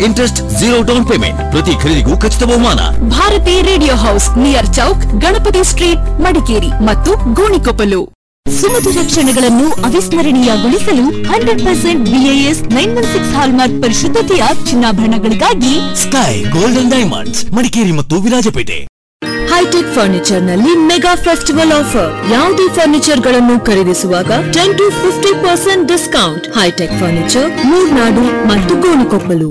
interest zero down payment ಪ್ರತಿ ಖರೀದಿಗೂ ಖಚಿತ ಬಹುಮಾನ Bharathi radio house near chowk Ganapathi street Madikeri ಮತ್ತು ಗೋಣಿಕೊಪ್ಪಲು ಸುಮಧುರ ಕ್ಷಣಗಳನ್ನು ಅವಿಸ್ಮರಣೀಯಗೊಳಿಸಲು hundred percent BIS nine one six hallmark ಪರಿಶುದ್ಧತೆಯ ಚಿನ್ನಾಭರಣಗಳಿಗಾಗಿ ಸ್ಕೈ ಗೋಲ್ಡನ್ ಡೈಮಂಡ್ಸ್ ಮಡಿಕೇರಿ ಮತ್ತು ವಿರಾಜಪೇಟೆ ಹೈಟೆಕ್ ಫರ್ನಿಚರ್ ನಲ್ಲಿ ಮೆಗಾ ಫೆಸ್ಟಿವಲ್ ಆಫರ್ ಯಾವುದೇ ಫರ್ನಿಚರ್ ಗಳನ್ನು ಖರೀದಿಸುವಾಗ ten to fifty percent discount hitech furniture Moornad ಮತ್ತು ಗೋಣಿಕೊಪ್ಪಲು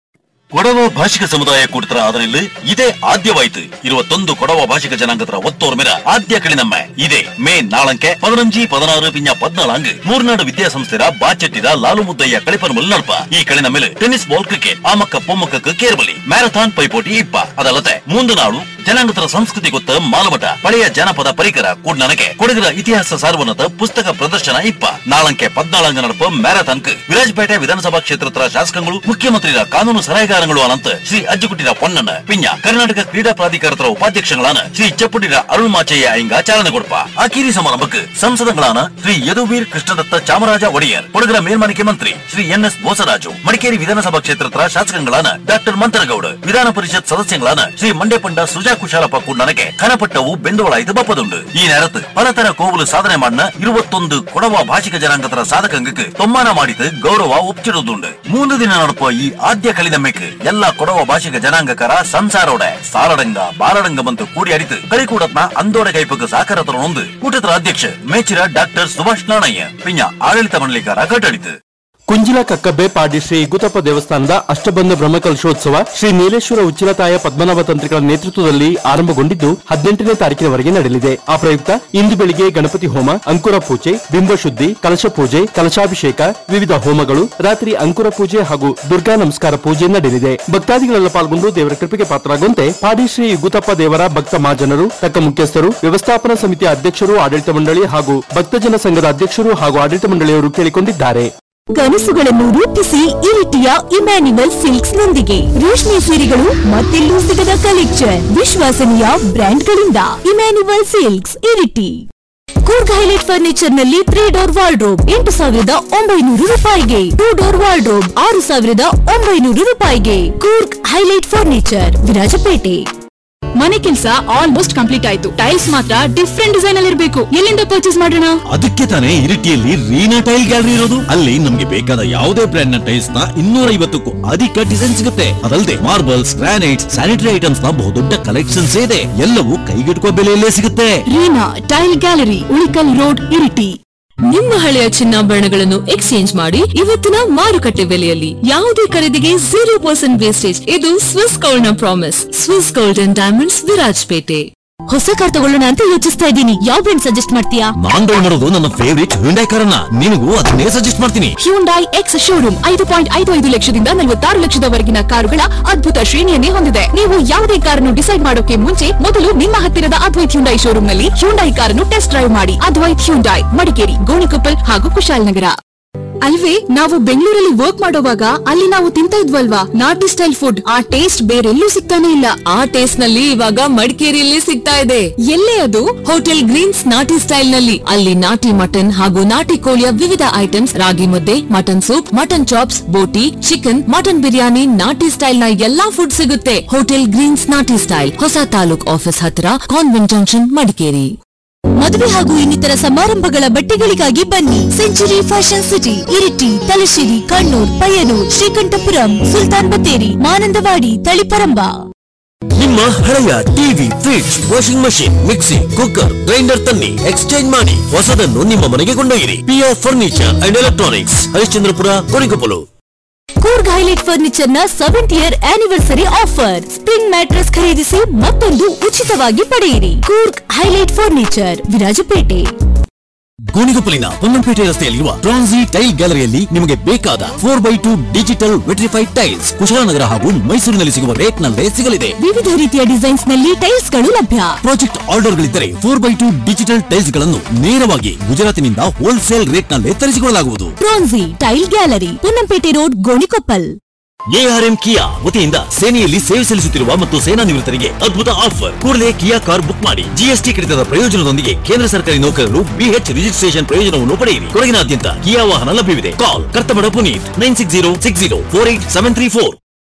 ಕೊಡವ ಭಾಷಿಕ ಸಮುದಾಯ ಕೂಡಿತರ ಅದರಲ್ಲಿ ಇದೇ ಆದ್ಯವಾಯಿತು ഇരുപത്തൊന്ന് ಕೊಡವ ಭಾಷಿಕ ಜನಾಂಗತರ ಒತ್ತೋರ್ಮೆರ ಆದ್ಯ ಕಳಿನಮ್ಮ ಇದೆ ಮೇ ನಾಳಂಕೆ ಪದಿನಂಜಿ ಪದಿನಾರು ಪಿಂಜ ಪದ್ನಾಲಾಂಗ್ ಮೂರ್ನಾಡು ವಿದ್ಯಾಸಂಸ್ಥೆರ ಬಾಚೆಟ್ಟಿದ ಲಾಲು ಮುದ್ದಯ್ಯ ಕಳಿಪರ್ ಮುಲ್ನಲ್ಪ ಈ ಕಳಿನ ಮೇಲೆ ಟೆನ್ನಿಸ್ ಬಾಲ್ ಕ್ರಿಕೆಟ್ ಆಮಕ್ಕ ಪೊಮ್ಮಕ್ಕಕ್ಕೆ ಕೇರ್ಬಲಿ ಮ್ಯಾರಥಾನ್ ಪೈಪೋಟಿ ಇಪ್ಪ ಅದಲ್ಲದೆ ಮುಂದು ನಾಡು ಜನಾಂಗತರ ಸಂಸ್ಕೃತಿ ಗೊತ್ತ ಮಾಲಮಠ ಪಳೆಯ ಜನಪದ ಪರಿಕರ ಕೂಡ್ನನಗೆ ಕೊಡಗಿರ ಇತಿಹಾಸ ಸಾರ್ವನದ ಪುಸ್ತಕ ಪ್ರದರ್ಶನ ಇಪ್ಪ ನಾಳಂಕೆ ಪದ್ನಾಳಂಗ ನಡಪ ಮ್ಯಾರಥಾನ್ಕ್ ವಿರಾಜಪೇಟೆ ವಿಧಾನಸಭಾ ಕ್ಷೇತ್ರದ ಶಾಸಕಗಳು ಮುಖ್ಯಮಂತ್ರಿಗಳ ಕಾನೂನು ಸಲಹೆಗಾರಗಳು ಅನಂತ ಶ್ರೀ ಅಜ್ಜುಗುಟ್ಟಿರ ಪೊನ್ನನ ಪಿಂಜ ಕರ್ನಾಟಕ ಕ್ರೀಡಾ ಪ್ರಾಧಿಕಾರತರ ಉಪಾಧ್ಯಕ್ಷಗಳಾன ಶ್ರೀ ಚೆಪ್ಪುಟಿರ ಅರುಳ್ ಮಾಚಯ್ಯ ಐಂಗ ಚಾಲನೆ ಕೊಡ್ಪ ಆಕೀರಿ ಸಮಾರಂಭಕ್ಕೆ ಸಂಸದಗಳಾன ಶ್ರೀ ಯದುವೀರ್ ಕೃಷ್ಣದತ್ತ ಚಾಮರಾಜ ಒಡೆಯರ್ ಕೊಡಗರ ಮೇಲ್ಮನಿಕೆ ಮಂತ್ರಿ ಶ್ರೀ ಎನ್ ಎಸ್ ಬೋಸರಾಜು ಮಡಿಕೇರಿ ವಿಧಾನಸಭಾ ಕ್ಷೇತ್ರದ ಶಾಸಕಗಳಾன ಡಾಕ್ಟರ್ ಮಂತರಗೌಡ ವಿಧಾನ ಪರಿಷತ್ ಸದಸ್ಯಗಳಾன ಶ್ರೀ ಮಂಡ್ಯಪಂಡ ಸುಜಾ ಕುಶಾಲಪ್ಪ ಕೂಡ್ನನಗೆ ಕನಪಟ್ಟವು ಬೆಂದೋಳಾಯ್ತು ಬಪ್ಪದುಂಡು ಈ ನೇರത്ത് ಪಲತರ ಕೋವಲು ಸಾಧನೆ ಮಾಡಿನ ഇരുപത്തൊന്ന് ಕೊಡವ ಭಾಷಿಕ ಜನಾಂಗತರ ಸಾಧಕಂಗಕ್ಕೆ ತೊಮ್ಮಾನ ಮಾಡಿದ ಗೌರವ ಒಪ್ಚಿಡುದುಂಡು ಮೂന്ന് ದಿನ ನಡಪ ಈ ಆದ್ಯ ಕಲಿದಮ್ಮೆಕ್ ಎಲ್ಲ ಕೊಡವ ಭಾಷಿಕ ಜನಾಂಗಕರ ಸಂಸಾರೋಡ ಸಾರಡಂಗ ಬಾರಡಂಗ ಬಂತು ಕೂಡಿ ಅಡಿತು ಕಳಿಕೂಡತ್ನ ಅಂದೋಡ ಕೈಪಕ್ಕೆ ಸಾಕಾರ ತರೊಂದು ಕೂಟದ ಅಧ್ಯಕ್ಷ ಮೇಚಿರ ಡಾಕ್ಟರ್ ಸುಭಾಷ್ ನಾಣಯ್ಯ ಪಿಂಜ ಆಡಳಿತ ಮಂಡಳಿಕಾರ ಕಟ್ಟಡಿತು ಕುಂಜಿಲ ಕಕ್ಕಬ್ಬೆ ಪಾಡಿ ಶ್ರೀ ಗುತಪ್ಪ ದೇವಸ್ಥಾನದ ಅಷ್ಟಬಂಧ ಬ್ರಹ್ಮಕಲಶೋತ್ಸವ ಶ್ರೀ ನೀಲೇಶ್ವರ ಉಚ್ಚಿಲತಾಯ ಪದ್ಮನಾಭ ತಂತ್ರಿಗಳ ನೇತೃತ್ವದಲ್ಲಿ ಆರಂಭಗೊಂಡಿದ್ದು ಹದಿನೆಂಟನೇ ತಾರೀಕಿನವರೆಗೆ ನಡೆಯಲಿದೆ ಆ ಪ್ರಯುಕ್ತ ಇಂದು ಬೆಳಿಗ್ಗೆ ಗಣಪತಿ ಹೋಮ ಅಂಕುರ ಪೂಜೆ ಬಿಂಬ ಶುದ್ಧಿ ಕಲಶ ಪೂಜೆ ಕಲಶಾಭಿಷೇಕ ವಿವಿಧ ಹೋಮಗಳು ರಾತ್ರಿ ಅಂಕುರ ಪೂಜೆ ಹಾಗೂ ದುರ್ಗಾ ನಮಸ್ಕಾರ ಪೂಜೆ ನಡೆಯಲಿದೆ ಭಕ್ತಾದಿಗಳೆಲ್ಲ ಪಾಲ್ಗೊಂಡು ದೇವರ ಕೃಪೆಗೆ ಪಾತ್ರರಾಗುವಂತೆ ಪಾಡಿ ಶ್ರೀ ಗುತಪ್ಪ ದೇವರ ಭಕ್ತ ಮಹಾಜನರು ತಕ್ಕ ಮುಖ್ಯಸ್ಥರು ವ್ಯವಸ್ಥಾಪನಾ ಸಮಿತಿಯ ಅಧ್ಯಕ್ಷರು ಆಡಳಿತ ಮಂಡಳಿ ಹಾಗೂ ಭಕ್ತಜನ ಸಂಘದ ಅಧ್ಯಕ್ಷರು ಹಾಗೂ ಆಡಳಿತ ಮಂಡಳಿಯವರು ಕೇಳಿಕೊಂಡಿದ್ದಾರೆ ಕನಸುಗಳನ್ನು ರೂಪಿಸಿ ಇರಿಟಿಯ ಇಮ್ಯಾನ್ಯುವಲ್ ಸಿಲ್ಕ್ಸ್ ನೊಂದಿಗೆ ರೇಷ್ಮೆ ಸೀರೆಗಳು ಮತ್ತೆಲ್ಲೂ ಸಿಗದ ಕಲೆಕ್ಷನ್ ವಿಶ್ವಾಸನೀಯ ಬ್ರ್ಯಾಂಡ್ಗಳಿಂದ Emmanuel silks Iritty Coorg highlight furniture ನಲ್ಲಿ ತ್ರೀ ಡೋರ್ ವಾರ್ಡ್ರೋಬ್ ಎಂಟು ಸಾವಿರದ ಒಂಬೈನೂರು ರೂಪಾಯಿಗೆ ಟೂ ಡೋರ್ ವಾರ್ಡ್ರೋಬ್ ಆರು ಸಾವಿರದ ಒಂಬೈನೂರು ರೂಪಾಯಿಗೆ ಕೂರ್ಗ್ ಹೈಲೈಟ್ ಫರ್ನಿಚರ್ ವಿರಾಜಪೇಟೆ ಮನೆ ಕೆಲಸ ಆಲ್ಮೋಸ್ಟ್ ಕಂಪ್ಲೀಟ್ ಆಯ್ತು ಟೈಲ್ಸ್ ಮಾತ್ರ ಡಿಫ್ರೆಂಟ್ ಡಿಸೈನ್ ಅಲ್ಲಿ ಇರಬೇಕು ಎಲ್ಲಿಂದ ಪರ್ಚೇಸ್ ಮಾಡೋಣ ಅದಕ್ಕೆ ತಾನೇ ಇರಿಟಿಯಲ್ಲಿ ರೀನಾ ಟೈಲ್ ಗ್ಯಾಲರಿ ಇರೋದು ಅಲ್ಲಿ ನಮ್ಗೆ ಬೇಕಾದ ಯಾವುದೇ ಬ್ರ್ಯಾಂಡ್ ನ ಟೈಲ್ಸ್ ನ ಇನ್ನೂರ ಐವತ್ತಕ್ಕೂ ಅಧಿಕ ಡಿಸೈನ್ ಸಿಗುತ್ತೆ ಅದಲ್ಲದೆ ಮಾರ್ಬಲ್ಸ್ ಗ್ರಾನೈಟ್ ಸ್ಯಾನಿಟರಿ ಐಟಮ್ಸ್ ನ ಬಹುದೊಡ್ಡ ಕಲೆಕ್ಷನ್ಸ್ ಇದೆ ಎಲ್ಲವೂ ಕೈಗೆಟುಕುವ ಬೆಲೆಯಲ್ಲೇ ಸಿಗುತ್ತೆ Reena tile gallery Ulikkal road Iritty ನಿಮ್ಮ ಹಳೆಯ ಚಿನ್ನಾಭರಣಗಳನ್ನು ಎಕ್ಸ್ಚೇಂಜ್ ಮಾಡಿ ಇವತ್ತಿನ ಮಾರುಕಟ್ಟೆ ಬೆಲೆಯಲ್ಲಿ ಯಾವುದೇ ಖರೀದಿಗೆ ಜೀರೋ ಪರ್ಸೆಂಟ್ ವೇಸ್ಟೇಜ್ ಇದು ಸ್ವಿಸ್ ಗೋಲ್ಡ್ ನ promise Swiss gold and diamonds Virajpet ಹೊಸ ಕಾರ್ ತಗೊಳ್ಳೋಣ ಅಂತ ಯೋಚಿಸ್ತಾ ಇದ್ದೀನಿ ಯಾವ ಬ್ರ್ಯಾಂಡ್ ಸಜೆಸ್ಟ್ ಮಾಡ್ತೀಯಾ ನಾನ್ ತಗೊಂಡಿರೋದು ನನ್ನ ಫೇವರಿಟ್ ಹ್ಯುಂಡೈ ಕಾರನ್ನ ನಿನಗೂ ಅದನ್ನೇ ಸಜೆಸ್ಟ್ ಮಾಡ್ತೀನಿ ಹ್ಯೂಂಡೈ ಎಕ್ಸ್ ಶೋರೂಮ್ ಐದು ಪಾಯಿಂಟ್ ಐದು ಐದು ಲಕ್ಷದಿಂದ ನಲವತ್ತಾರು ಲಕ್ಷದವರೆಗಿನ ಕಾರುಗಳ ಅದ್ಭುತ ಶ್ರೇಣಿಯನ್ನೇ ಹೊಂದಿದೆ ನೀವು ಯಾವುದೇ ಕಾರನ್ನು ಡಿಸೈಡ್ ಮಾಡೋಕೆ ಮುಂಚೆ ಮೊದಲು ನಿಮ್ಮ ಹತ್ತಿರದ ಅದ್ವೈತ್ ಹ್ಯುಂಡೈ ಶೋರೂಮ್ ನಲ್ಲಿ ಹ್ಯುಂಡೈ ಕಾರನ್ನು ಟೆಸ್ಟ್ ಡ್ರೈವ್ ಮಾಡಿ ಅದ್ವೈತ್ ಹ್ಯುಂಡೈ ಮಡಿಕೇರಿ ಗೋಣಿಕೊಪ್ಪಲ್ ಹಾಗೂ ಕುಶಾಲನಗರ ಅಲ್ವೇ ನಾವು ಬೆಂಗಳೂರಲ್ಲಿ ವರ್ಕ್ ಮಾಡೋವಾಗ ಅಲ್ಲಿ ನಾವು ತಿಂತ ಇದ್ವಲ್ವಾ ನಾಟಿ ಸ್ಟೈಲ್ ಫುಡ್ ಆ ಟೇಸ್ಟ್ ಬೇರೆಲ್ಲೂ ಸಿಗ್ತಾನೆ ಇಲ್ಲ ಆ ಟೇಸ್ಟ್ ನಲ್ಲಿ ಇವಾಗ ಮಡಿಕೇರಿಯಲ್ಲಿ ಸಿಗ್ತಾ ಇದೆ ಎಲ್ಲೇ ಅದು ಹೋಟೆಲ್ ಗ್ರೀನ್ಸ್ ನಾಟಿ ಸ್ಟೈಲ್ ನಲ್ಲಿ ಅಲ್ಲಿ ನಾಟಿ ಮಟನ್ ಹಾಗೂ ನಾಟಿ ಕೋಳಿಯ ವಿವಿಧ items ragi mudde mutton soup mutton chops boti chicken mutton biryani ನಾಟಿ ಸ್ಟೈಲ್ ನ ಎಲ್ಲಾ ಫುಡ್ ಸಿಗುತ್ತೆ ಹೋಟೆಲ್ ಗ್ರೀನ್ಸ್ ನಾಟಿ ಸ್ಟೈಲ್ ಹೊಸ ತಾಲೂಕ್ ಆಫೀಸ್ ಹತ್ರ ಕಾನ್ವೆಂಟ್ ಜಂಕ್ಷನ್ ಮಡಿಕೇರಿ ಮದುವೆ ಹಾಗೂ ಇನ್ನಿತರ ಸಮಾರಂಭಗಳ ಬಟ್ಟೆಗಳಿಗಾಗಿ ಬನ್ನಿ century fashion city Iritty Thalassery Kannur Payyanur Sreekandapuram Sultan Bathery Mananthavady Taliparamba ನಿಮ್ಮ ಹಳೆಯ TV fridge washing machine mixie cooker grinder ತನ್ನಿ ಎಕ್ಸ್ಚೇಂಜ್ ಮಾಡಿ ಹೊಸದನ್ನು ನಿಮ್ಮ ಮನೆಗೆ ಕೊಂಡೊಯ್ಯಿರಿ PR furniture and electronics Harishchandrapura Korigoppalu Coorg highlight furniture ನ seventh year anniversary offer spring mattress ಖರೀದಿಸಿ ಮತ್ತೊಂದು ಉಚಿತವಾಗಿ ಪಡೆಯಿರಿ ಕೂರ್ಗ್ ಹೈಲೈಟ್ ಫರ್ನಿಚರ್ ವಿರಾಜಪೇಟೆ ಗೋಣಿಗೊಪ್ಪಲಿನ ಪೊನ್ನಂಪೇಟೆ ರಸ್ತೆಯಲ್ಲಿರುವ ಟ್ರಾನ್ಸಿ ಟೈಲ್ ಗ್ಯಾಲರಿಯಲ್ಲಿ ನಿಮಗೆ ಬೇಕಾದ four by two digital vitrified tiles Kushalnagar ಹಾಗೂ ಮೈಸೂರಿನಲ್ಲಿ ಸಿಗುವ ರೇಟ್ ನಲ್ಲೇ ಸಿಗಲಿದೆ ವಿವಿಧ ರೀತಿಯ ಡಿಸೈನ್ಸ್ ನಲ್ಲಿ ಟೈಲ್ಸ್ ಗಳು ಲಭ್ಯ ಪ್ರಾಜೆಕ್ಟ್ ಆರ್ಡರ್ಗಳಿದ್ದರೆ four by two digital tiles ಗಳನ್ನು ನೇರವಾಗಿ ಗುಜರಾತಿನಿಂದ ಹೋಲ್ಸೇಲ್ ರೇಟ್ ನಲ್ಲೇ ತರಿಸಿಕೊಳ್ಳಲಾಗುವುದು ಬ್ರಾನ್ಸಿ tile gallery Ponnampet road Gonikoppal ARM Kia ವತಿಯಿಂದ ಸೇನೆಯಲ್ಲಿ ಸೇವೆ ಸಲ್ಲಿಸುತ್ತಿರುವ ಮತ್ತು ಸೇನಾ ನಿವೃತ್ತರಿಗೆ ಅದ್ಭುತ ಆಫರ್ ಕೂಡಲೇ ಕಿಯಾ ಕಾರ್ ಬುಕ್ ಮಾಡಿ ಜಿಎಸ್ಟಿ ಕಡಿತದ ಪ್ರಯೋಜನದೊಂದಿಗೆ ಕೇಂದ್ರ ಸರ್ಕಾರಿ ನೌಕರರು ಬಿಎಚ್ ರಿಜಿಸ್ಟ್ರೇಷನ್ ಪ್ರಯೋಜನವನ್ನು ಪಡೆಯಿರಿ ಕೊಡಗಿನಾದ್ಯಂತ ಕಿಯಾ ವಾಹನ ಲಭ್ಯವಿದೆ call Karthamada Puneeth nine six zero six zero four eight seven three four